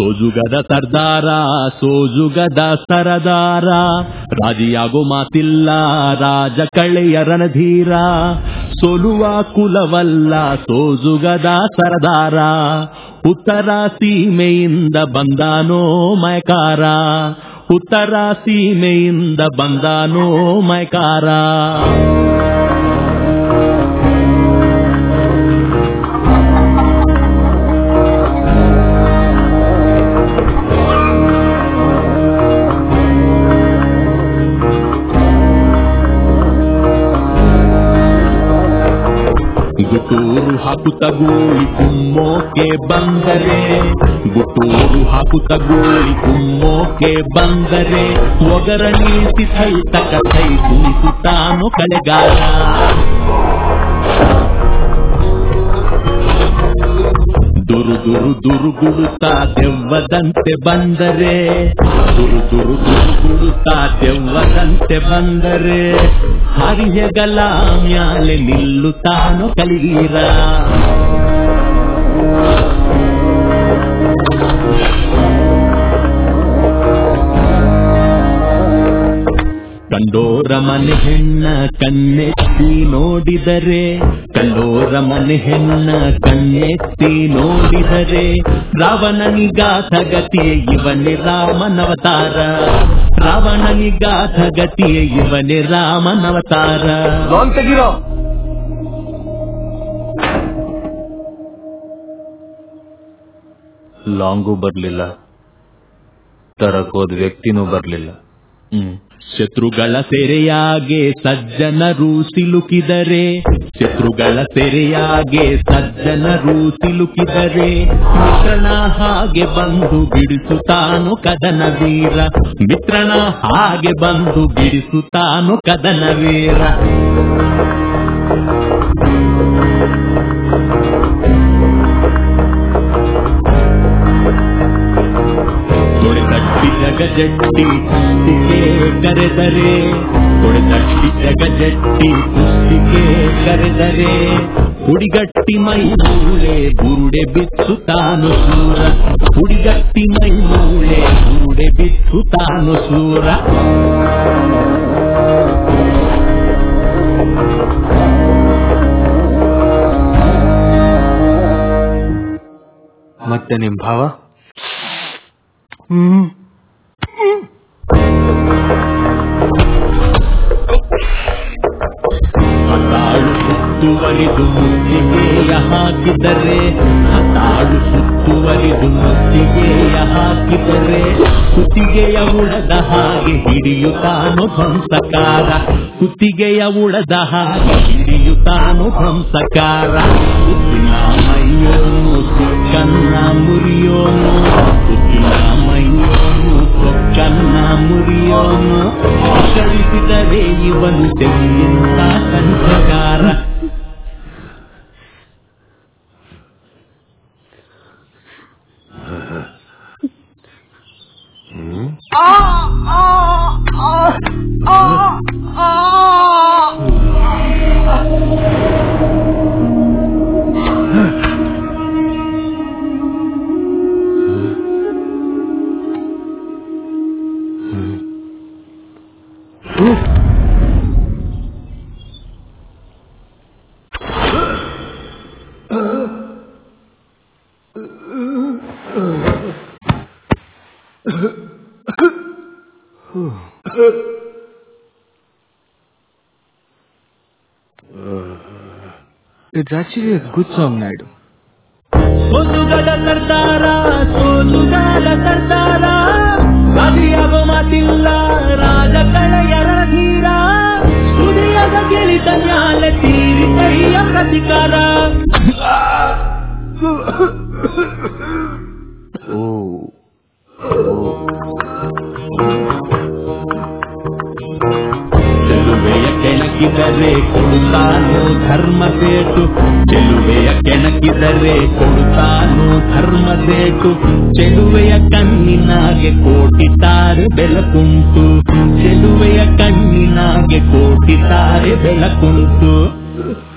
ಸೋಜುಗದ ಸರ್ದಾರ ಸೋಜುಗದ ಸರದಾರ ರಾಜಿಯಾಗೋ ಮಾತಿಲ್ಲ ರಾಜ ಕಳೆಯ ರಣಧೀರ ಸೋಲುವ ಕುಲವಲ್ಲ ಸೋಜುಗದ ಸರದಾರ ಉತ್ತರ ಸೀಮೆಯಿಂದ ಬಂದಾನೋ ಮಯಕಾರ ಉತ್ತರ ಸೀಮೆಯಿಂದ ಬಂದಾನೋ ಮಯಕಾರ ಗುಟೂರು ಹಾಕುತ್ತ ಗೂಳಿ ಕುಮ್ಮೋಕೆ ಬಂದರೆ ಗುಟೂರು ಹಾಕುತ್ತ ಗೂಳಿ ಕುಮ್ಮೋಕೆ ಬಂದರೆ ಒಗರಣಿ ಸಿಥೈ ತಕ ಥೈ ಸುನಿಸುತ್ತಾನೋ ಕಳೆಗಾರ ದುರು ದುರು ದುರುಗುಡುತ್ತಾ ದೆವ್ವದಂತೆ ಬಂದರೆ ದುರು ದುರು ದುರುಗುಡುತ್ತಾ ದೆವ್ವದಂತೆ ಬಂದರೆ ಹರಿಯಗಲ ಮ್ಯಾಲೆ ನಿಲ್ಲುತ್ತಾನೋ ಕಲಿವೀರ ಕಂಡೋರ ಮನೆ ಹೆಣ್ಣ ಕಣ್ಣೆತ್ತಿ ನೋಡಿದರೆ ಕಂಡೋರ ಮನೆ ಹೆಣ್ಣ ಕಣ್ಣೆತ್ತಿ ನೋಡಿದರೆ ರಾವಣನಿಗಾಥ ಗತಿಯೇ ಇವನೇ ರಾಮನವತಾರ ರಾವಣನಿಗಾಥ ಗತಿಯೇ ಇವನೇ ರಾಮನವತಾರ ಲೋನ್ ತೆಗಿರೋ ಲಾಂಗೂ ಬರ್ಲಿಲ್ಲ ತರಕ್ ಹೋದ್ ವ್ಯಕ್ತಿನೂ ಬರ್ಲಿಲ್ಲ ಹ್ಮ್ ಶತ್ರುಗಳ ಸೆರೆಯಾಗೆ ಸಜ್ಜನರು ಸಿಲುಕಿದರೆ ಶತ್ರುಗಳ ಸೆರೆಯಾಗೆ ಸಜ್ಜನರು ಸಿಲುಕಿದರೆ ಮಿತ್ರನ ಹಾಗೆ ಬಂದು ಬಿಡಿಸುತ್ತಾನು ಕದನ ವೀರ ಮಿತ್ರನ ಹಾಗೆ ಬಂದು ಬಿಡಿಸುತ್ತಾನು ಕದನ ವೀರ ತೊಡೆತಟ್ಟಿ ಜಗಜಟ್ಟಿ ಕುಸ್ತಿಗೆ ಕರೆದರೆ ತೊಡೆತಟ್ಟಿ ಜಗಜಟ್ಟಿ ಕುಸ್ತಿಗೆ ಕರೆದರೆ ಹುಡಿಗಟ್ಟಿ ಮೈ ಮೂಳೆ ಬುರುಡೆ ಬಿತ್ತು ತಾನು ಸೂರ ಹುಡಿಗಟ್ಟಿ ಮೈ ಮೂಳೆ ಬುರುಡೆ ಬಿತ್ತು ತಾನು ಸೂರ ಮತ್ತೆ ನಿಮ್ ಭಾವ ಹ್ಮ್ ಹತ್ತಾಳು ಸುತ್ತುವರಿದು ಮುತ್ತಿಗೆಯ ಹಾಕಿದರೆ ಹತ್ತಾಳು ಸುತ್ತುವರಿದು ಮುತ್ತಿಗೆಯ ಹಾಕಿದರೆ ಕುತ್ತಿಗೆಯ ಉಳದ ಹಾಗೆ ಹಿಡಿಯುತ್ತಾನು ಧ್ವಂಸಕಾರ ಕುತ್ತಿಗೆಯ ಉಳದ ಹಾಗೆ ಹಿಡಿಯುತ್ತಾನು ಧ್ವಂಸಕಾರ ಕುತ್ತಿನ ಮೈಯೋನು ಸೊಕ್ಕನ್ನ ಮುರಿಯೋನು ಕುತ್ತಿನ ಮೈಯೋನು ಸೊಕ್ಕನ್ನ ಮುರಿಯೋನು ಕಳಿಸಿದರೆ ಇವನು ತೆಗೆಯಿಂದ ಕಂಠಗಾರ it's actually good song Naidu ಸೋಲುಗದ ಸರ್ದಾರ ಸೋಲುಗದ ಸರ್ದಾರ ರಾಜಿಯಾಗೋ ಮಾತಿಲ್ಲ ರಾಜ ಕಳೆಯರ ಧೀರ ಸುಡಿಯದ ಗೆಳಿತ ನ್ಯಾಲ ತೀರಿ ಕೈಯ ಪ್ರತಿಕಾರ ಓ ಚೆಲುವೆಯ ಕೆಣಕಿದರೆ ಕೊಡುತ್ತಾನು ಧರ್ಮ ಸೇಟು ಚೆಲುವೆಯ ಕೆಣಕಿದರೆ ಕೊಡುತ್ತಾನು ಧರ್ಮ ಸೇಟು ಚೆಲುವೆಯ ಕಣ್ಣಿನಾಗೆ ಕೋಟಿ ತಾರೆ ಬೆಳಕುಂಟು ಚೆಲುವೆಯ ಕಣ್ಣಿನಾಗೆ ಕೋಟಿ ತಾರೆ ಬೆಳಕುಂಟು